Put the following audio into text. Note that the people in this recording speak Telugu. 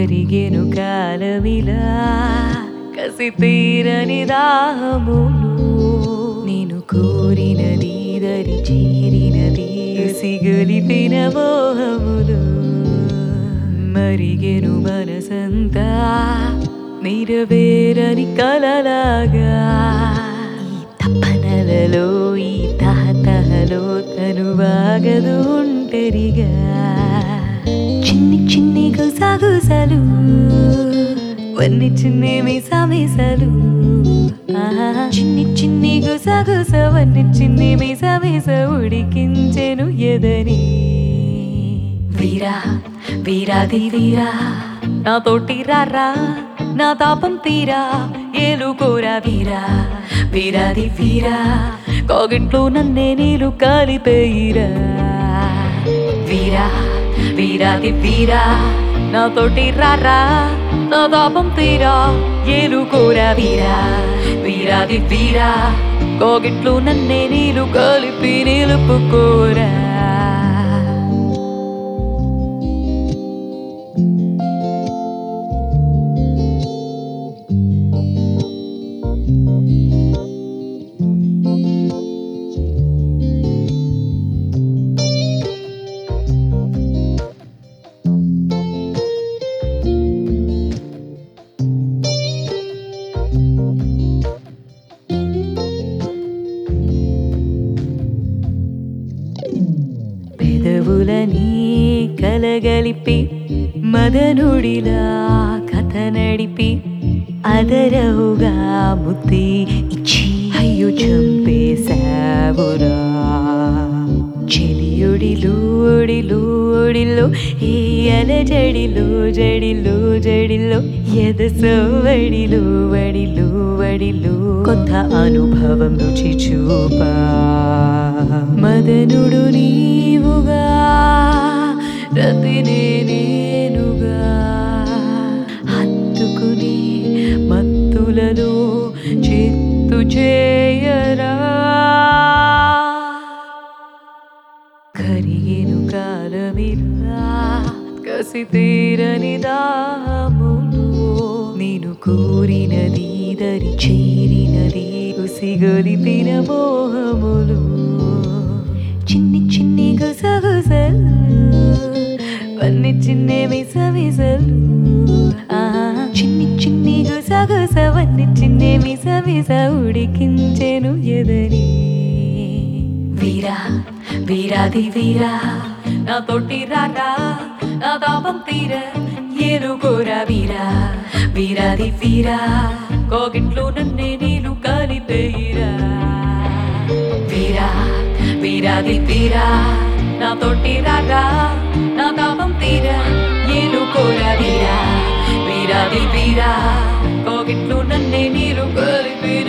కరిగెను కాలమిలా కసి తీరని దాహములు నేను కోరినది దరి చేరినది సిగలిపిన మోహములు మరిగెను మనసంతా నిరవేరని కలలాగా ఈ తపనలలో ఈ తహతహలో తను వాగదు ఒంటరిగా చిన్ని చిన్ని గుసగుసలు వన్ని చిన్ని మిసమిసలు ఆహా. చిన్ని చిన్ని గుసగుస వన్ని చిన్ని మిసమిస ఉడికించెను ఎదని వీరా వీరాది వీరా నాతోటి రారా నా తాపం తీరా ఏలుకోరా వీరా వీరాది వీరా కోగిట్లో నన్నే నీళ్ళు కాలిపోయిరా వీరా వీరాది వీరా నాతోటి రారా నా తాపం తీరా ఏలుకోరా వీరా వీరాది వీరా కోగిట్లో నన్నే నీళ్ళు కలిపి నిలుపుకోరా పెదవులని కలగలిపి మదనుడిలా కథ నడిపి అదరవుగా ముద్ది ఇచ్చి అయ్యు చంపేశావురా చెలియుడిలో ఒడిలో ఒడిలో ఏ అలజడిలో జడిలో జడిలో ఎదసవడిలో వడిలో వడిలో కొత్త అనుభవం రుచి చూపా మదనుడు నీవుగా రతినే నేనుగా హత్తుకుని మత్తులలో చిత్తు చేయరా కరిగెను కాలమిలా కసి తీరని దాములు నేను కోరినది దరి చేరినది ఉసిగొలిపిన మోహములు చిన్ని చిన్ని గుసగుసలు వన్ని చిన్ని మిసమిసలు ఆ, చిన్ని చిన్ని గుసగుస వన్ని చిన్ని మిసమిస ఉడికించెను ఎదని వీరా వీరాది వీరా నాతోటి రారా నా తాపం తీర ఏలుకోరా వీరా వీరాది వీరా కోగిట్లో నన్నే నీళ్ళు కాలిపోయిరా వీరా వీరాది వీరా నాతోటి రారా నా తాపం తీర ఏలుకోరా వీరా వీరాది వీరా కోగిట్లో నన్నే నీళ్ళు కాలిపోయిరా